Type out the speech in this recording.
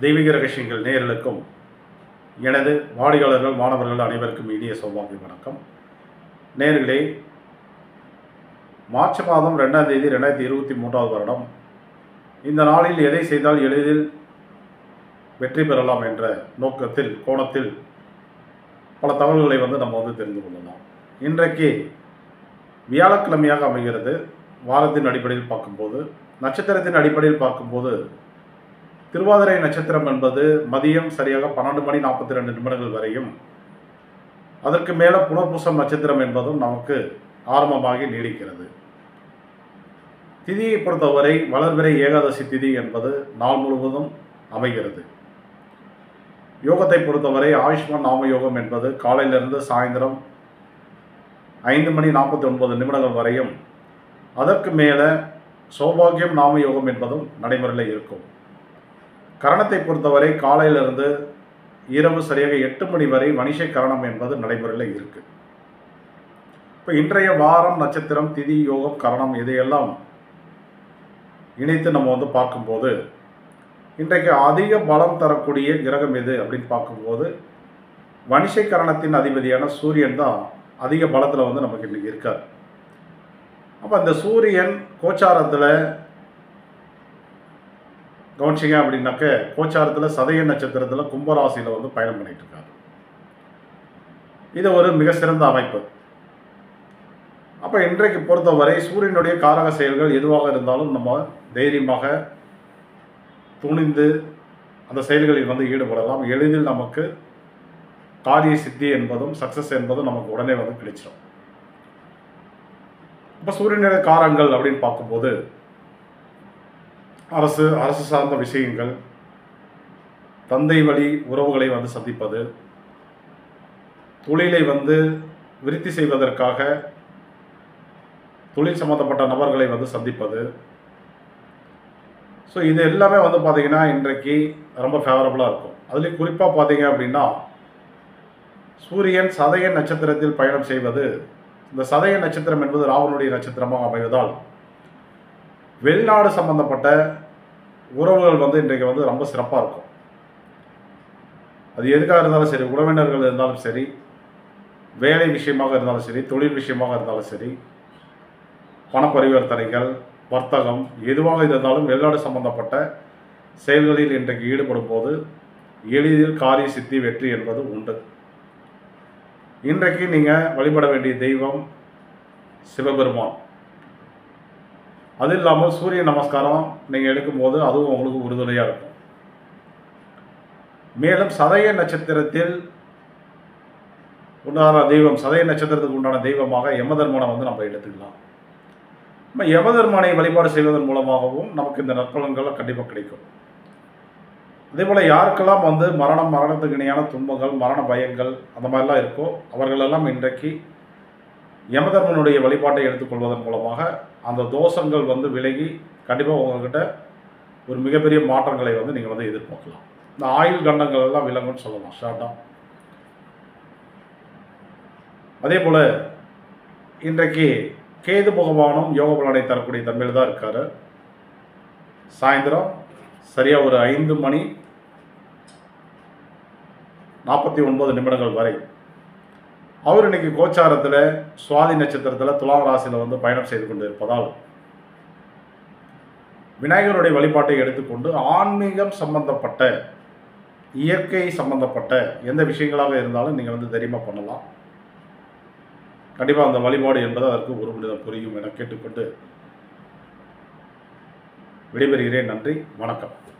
தெய்வீக ரகசியங்கள் நேயர்களுக்கும் எனது வாடிக்கையாளர்கள் மாணவர்கள் அனைவருக்கும் இனிய சௌபாகிய வணக்கம் நேயர்களே மார்ச் மாதம் ரெண்டாம் தேதி ரெண்டாயிரத்தி இருபத்தி மூன்றாவது வருடம் இந்த நாளில் எதை செய்தால் எளிதில் வெற்றி பெறலாம் என்ற நோக்கத்தில் கோணத்தில் பல தகவல்களை வந்து நம்ம வந்து தெரிந்து கொள்ளலாம் இன்றைக்கு வியாழக்கிழமையாக அமைகிறது வாரத்தின் அடிப்படையில் பார்க்கும்போது நட்சத்திரத்தின் அடிப்படையில் பார்க்கும்போது திருவாதிரை நட்சத்திரம் என்பது மதியம் சரியாக பன்னெண்டு மணி நாற்பத்தி ரெண்டு நிமிடங்கள் வரையும் அதற்கு மேலே புனர்பூசம் நட்சத்திரம் என்பதும் நமக்கு ஆரம்பமாகி நீடிக்கிறது திதியை பொறுத்தவரை வளர்பிறை ஏகாதசி திதி என்பது நாள் முழுவதும் அமைகிறது யோகத்தை பொறுத்தவரை ஆயுஷ்மான் நாம யோகம் என்பது காலையிலிருந்து சாயந்தரம் ஐந்து மணி நாற்பத்தி ஒன்பது நிமிடங்கள் வரையும் அதற்கு மேலே சௌபாகியம் நாம யோகம் என்பதும் நடைமுறையில் இருக்கும் கரணத்தை பொறுத்தவரை காலையிலிருந்து இரவு சரியாக எட்டு மணி வரை மனிஷ கரணம் என்பது நடைமுறையில் இருக்கு இப்போ இன்றைய வாரம் நட்சத்திரம் திதி யோகம் கரணம் இதையெல்லாம் இணைத்து நம்ம வந்து பார்க்கும்போது இன்றைக்கு அதிக பலம் தரக்கூடிய கிரகம் எது அப்படின்னு பார்க்கும்போது வணிஷை கரணத்தின் அதிபதியான சூரியன் தான் அதிக பலத்தில் வந்து நமக்கு இன்றைக்கி இருக்கார் அப்போ இந்த சூரியன் கோச்சாரத்தில் கவனிச்சிங்க அப்படின்னாக்க கோச்சாரத்தில் சதய நட்சத்திரத்தில் கும்பராசியில் வந்து பயணம் பண்ணிட்டு இருக்காரு இது ஒரு மிக சிறந்த அமைப்பு அப்போ இன்றைக்கு பொறுத்தவரை சூரியனுடைய காரக செயல்கள் எதுவாக இருந்தாலும் நம்ம தைரியமாக துணிந்து அந்த செயல்களில் வந்து ஈடுபடலாம் எளிதில் நமக்கு காரிய சித்தி என்பதும் சக்ஸஸ் என்பதும் நமக்கு உடனே வந்து கிடைச்சிடும் இப்போ சூரியனுடைய காரங்கள் அப்படின்னு பார்க்கும்போது அரசு அரசு சார்ந்த விஷயங்கள் தந்தை வழி உறவுகளை வந்து சந்திப்பது தொழிலை வந்து விருத்தி செய்வதற்காக தொழில் சம்மந்தப்பட்ட நபர்களை வந்து சந்திப்பது ஸோ இது எல்லாமே வந்து பார்த்தீங்கன்னா இன்றைக்கு ரொம்ப ஃபேவரபுளாக இருக்கும் அதுலேயும் குறிப்பாக பார்த்தீங்க அப்படின்னா சூரியன் சதய நட்சத்திரத்தில் பயணம் செய்வது இந்த சதய நட்சத்திரம் என்பது ராவனுடைய நட்சத்திரமாக அமைவதால் வெளிநாடு சம்பந்தப்பட்ட உறவுகள் வந்து இன்றைக்கு வந்து ரொம்ப சிறப்பாக இருக்கும் அது எதுக்காக இருந்தாலும் சரி உறவினர்கள் இருந்தாலும் சரி வேலை விஷயமாக இருந்தாலும் சரி தொழில் விஷயமாக இருந்தாலும் சரி பண பரிவர்த்தனைகள் வர்த்தகம் எதுவாக இருந்தாலும் வெளிநாடு சம்பந்தப்பட்ட செயல்களில் இன்றைக்கு ஈடுபடும் போது எளிதில் காரிய சித்தி வெற்றி என்பது உண்டு இன்றைக்கு நீங்கள் வழிபட வேண்டிய தெய்வம் சிவபெருமான் அது இல்லாமல் சூரிய நமஸ்காரம் நீங்கள் எடுக்கும்போது அதுவும் உங்களுக்கு உறுதுணையாக இருக்கும் மேலும் சதய நட்சத்திரத்தில் உண்டான தெய்வம் சதய நட்சத்திரத்துக்கு உண்டான தெய்வமாக யமதர்மனை வந்து நம்ம எடுத்துக்கலாம் நம்ம யமதர்மனை வழிபாடு செய்வதன் மூலமாகவும் நமக்கு இந்த நற்பலன்கள் கண்டிப்பாக கிடைக்கும் அதே போல் யாருக்கெல்லாம் வந்து மரணம் மரணத்துக்கு இணையான துன்பங்கள் மரண பயங்கள் அந்த மாதிரிலாம் இருக்கோ அவர்களெல்லாம் இன்றைக்கு யமதர்மனுடைய வழிபாட்டை எடுத்துக்கொள்வதன் மூலமாக அந்த தோஷங்கள் வந்து விலகி கண்டிப்பாக உங்கள்கிட்ட ஒரு மிகப்பெரிய மாற்றங்களை வந்து நீங்கள் வந்து எதிர்பார்க்கலாம் இந்த ஆயுள் கண்டங்கள் எல்லாம் விலங்குன்னு சொல்லலாம் ஷார்ட்டாக அதே போல் இன்றைக்கு கேது பகவானும் யோக பலனை தரக்கூடிய தன்மையில் தான் இருக்கார் சாயந்தரம் சரியாக ஒரு ஐந்து மணி நாற்பத்தி ஒன்பது நிமிடங்கள் வரை அவர் இன்னைக்கு கோச்சாரத்தில் சுவாதி நட்சத்திரத்தில் துலாம் ராசியில் வந்து பயணம் செய்து கொண்டு இருப்பதால் விநாயகருடைய வழிபாட்டை எடுத்துக்கொண்டு ஆன்மீகம் சம்பந்தப்பட்ட இயற்கை சம்பந்தப்பட்ட எந்த விஷயங்களாக இருந்தாலும் நீங்கள் வந்து தைரியமாக பண்ணலாம் கண்டிப்பாக அந்த வழிபாடு என்பது அதற்கு ஒரு மனிதம் புரியும் என கேட்டுக்கொண்டு விடைபெறுகிறேன் நன்றி வணக்கம்